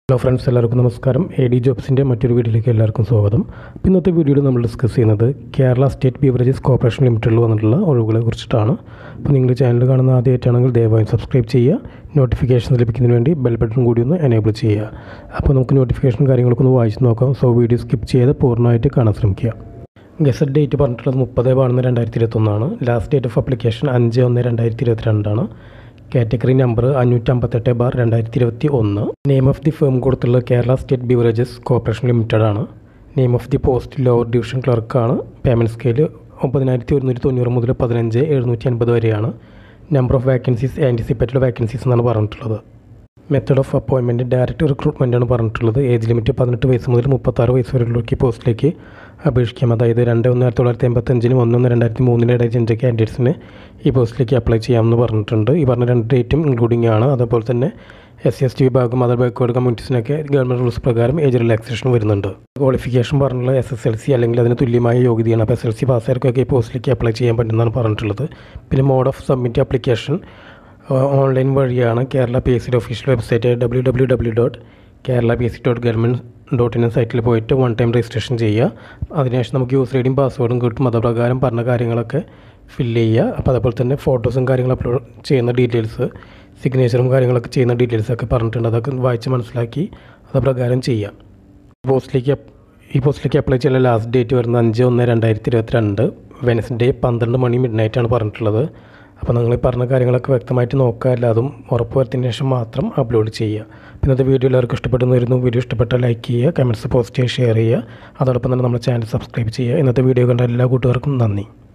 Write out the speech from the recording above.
hello friends എല്ലാവർക്കും നമസ്കാരം A D ജോബ്സിൻ്റെ മറ്റൊരു വീഡിയോയിലേക്ക് എല്ലാവർക്കും സ്വാഗതം അപ്പോൾ ഇന്നത്തെ വീഡിയോയിൽ നമ്മൾ ഡിസ്കസ് ചെയ്യുന്നത് കേരള സ്റ്റേറ്റ് ബീവറേജസ് കോർപ്പറേഷൻ ലിമിറ്റഡിൽ വന്നിട്ടുള്ള ഒഴിവുകളെ കുറിച്ചിട്ടാണ് അപ്പോൾ നിങ്ങൾ ചാനൽ കാണുന്ന ആദ്യമായിട്ടാണെങ്കിൽ ദയവായി സബ്സ്ക്രൈബ് ചെയ്യുക നോട്ടിഫിക്കേഷൻ ലഭിക്കുന്നതിന് വേണ്ടി ബെൽ ബട്ടൺ കൂടി ഒന്ന് എനേബിൾ ചെയ്യുക അപ്പോൾ നമുക്ക് നോട്ടിഫിക്കേഷൻ കാര്യങ്ങളൊക്കെ ഒന്ന് വായിച്ച് നോക്കാം സോ വീഡിയോ സ്കിപ്പ് ചെയ്ത് പൂർണ്ണമായിട്ട് കാണാൻ ശ്രമിക്കുക ഗസറ്റ് ഡേറ്റ് പറഞ്ഞിട്ടുള്ളത് മുപ്പത് പതിനൊന്ന് രണ്ടായിരത്തി ഇരുപത്തൊന്നാണ് ലാസ്റ്റ് ഡേറ്റ് ഓഫ് അപ്ലിക്കേഷൻ അഞ്ച് ഒന്ന് രണ്ടായിരത്തി ഇരുപത്തിരണ്ടാണ് കാറ്റഗറി നമ്പർ അഞ്ഞൂറ്റമ്പത്തെട്ട് ബാർ രണ്ടായിരത്തി ഇരുപത്തി ഒന്ന് നെയിം ഓഫ് ദി ഫേം കൊടുത്തുള്ളത് Kerala State Beverages Corporation Limited ആണ് name of the post lower division ക്ലർക്കാണ് പേയ്മെൻറ്റ് സ്കെയിൽ ഒമ്പതിനായിരത്തി ഒരുന്നൂറ്റി തൊണ്ണൂറ് മുതൽ പതിനഞ്ച് എഴുന്നൂറ്റി അൻപത് വരെയാണ് number of vacancies anticipated vacancies എന്നാണ് പറഞ്ഞിട്ടുള്ളത് method of appointment direct recruitment ആണ് പറഞ്ഞിട്ടുള്ളത് ഏജ് ലിമിറ്റ് പതിനെട്ട് വയസ്സ് മുതൽ മുപ്പത്താറ് വയസ്സ് വരെയുള്ളവർക്ക് ഈ പോസ്റ്റിലേക്ക് അപേക്ഷിക്കാം അതായത് രണ്ട് ഒന്ന് ആയിരത്തി തൊള്ളായിരത്തി എൺപത്തഞ്ചിനും ഒന്നൊന്ന് രണ്ടായിരത്തി മൂന്നിലെ ഇടയിൽ ജനിച്ച കാൻഡിഡേറ്റ്സിന് ഈ പോസ്റ്റിലേക്ക് അപ്ലൈ ചെയ്യാമെന്ന് പറഞ്ഞിട്ടുണ്ട് ഈ പറഞ്ഞ രണ്ട് ഡേറ്റും ഇൻക്ലൂഡിംഗ് ആണ് അതേപോലെ തന്നെ എസ് സി എസ് ടി വിഭാഗം അതർ ബാക്ക്വേർഡ് കമ്മ്യൂണിറ്റീസിനൊക്കെ ഗവൺമെൻറ് റൂൾസ് പ്രകാരം ഏജ് റിലാക്സേഷൻ വരുന്നുണ്ട് ക്വാളിഫിക്കേഷൻ പറഞ്ഞുള്ള എസ് എസ് എൽ സി അല്ലെങ്കിൽ അതിന് തുല്യമായ യോഗ്യതയാണ് അപ്പോൾ എസ് എൽ സി പാസ്സായവർക്കൊക്കെ ഈ പോസ്റ്റിലേക്ക് അപ്ലൈ ചെയ്യാൻ പറ്റുന്നതാണ് പറഞ്ഞിട്ടുള്ളത് പിന്നെ mode of submit application online വഴിയാണ് കേരള പി എസ് സിയുടെ official website W W W dot Kerala P S C dot government dot in സൈറ്റിൽ പോയിട്ട് വൺ ടൈം രജിസ്ട്രേഷൻ ചെയ്യുക അതിനുശേഷം നമുക്ക് യൂസർ ഐ ഡിയും പാസ്വേഡും കിട്ടും അതുപ്രകാരം പറഞ്ഞ കാര്യങ്ങളൊക്കെ ഫില്ല് ചെയ്യുക അപ്പോൾ അതേപോലെ തന്നെ ഫോട്ടോസും കാര്യങ്ങളും അപ്ലോഡ് ചെയ്യുന്ന ഡീറ്റെയിൽസ് സിഗ്നേച്ചറും കാര്യങ്ങളൊക്കെ ചെയ്യുന്ന ഡീറ്റെയിൽസ് ഒക്കെ പറഞ്ഞിട്ടുണ്ട് അതൊക്കെ വായിച്ച് മനസ്സിലാക്കി അതുപ്രകാരം ചെയ്യുക പോസ്റ്റിലേക്ക് ഈ പോസ്റ്റിലേക്ക് അപ്ലൈ ചെയ്യാൻ ലാസ്റ്റ് ഡേറ്റ് വരുന്നത് അഞ്ച് ഒന്ന് രണ്ടായിരത്തി ഇരുപത്തിരണ്ട് വെനസ്ഡേ പന്ത്രണ്ട് മണി മിഡ് നൈറ്റാണ് പറഞ്ഞിട്ടുള്ളത് അപ്പോൾ നിങ്ങൾ ഈ പറഞ്ഞ കാര്യങ്ങളൊക്കെ വ്യക്തമായിട്ട് നോക്കുക അല്ലാതും ഉറപ്പ് വരുത്തിയതിന് ശേഷം മാത്രം അപ്ലോഡ് ചെയ്യുക പിന്നെ അത് വീഡിയോ എല്ലാവർക്കും ഇഷ്ടപ്പെടുന്നു വരുന്നു വീഡിയോ ഇഷ്ടപ്പെട്ടാൽ ലൈക്ക് ചെയ്യുക കമൻറ്റ്സ് പോസ്റ്റ് ചെയ്യുക ഷെയർ ചെയ്യുക അതോടൊപ്പം തന്നെ നമ്മുടെ ചാനൽ സബ്സ്ക്രൈബ് ചെയ്യുക ഇന്നത്തെ വീഡിയോ കണ്ട എല്ലാ കൂട്ടുകാർക്കും നന്ദി